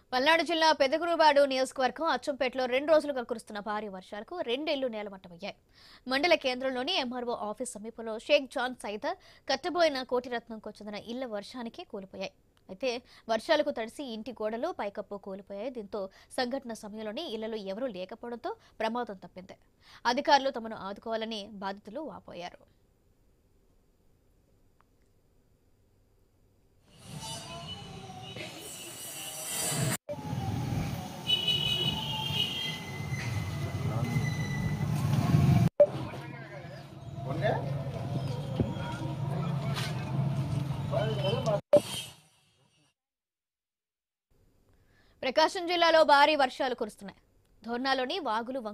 పల్నాడు జిల్లా పెదగురుబాడు నియోజకవర్గం అచ్చంపేటలో రెండు రోజులుగా కురుస్తున్న భారీ వర్షాలకు రెండేళ్లు నేలమట్టమయ్యాయి మండల కేంద్రంలోని ఎంఆర్ఓ ఆఫీస్ సమీపంలో షేక్ జాన్ సైదర్ కట్టబోయిన కోటిరత్నంకు చెందిన ఇళ్ల వర్షానికి కూలిపోయాయి అయితే వర్షాలకు తడిసి ఇంటి గోడలు పైకప్పు కూలిపోయాయి దీంతో సంఘటన సమయంలోనే ఇళ్లలో ఎవరూ లేకపోవడంతో ప్రమాదం తప్పింది అధికారులు తమను ఆదుకోవాలని బాధితులు వాపోయారు ప్రకాశం జిల్లాలో భారీ వర్షాలు కురుస్తున్నాయి ధోర్నాలోని వాగులు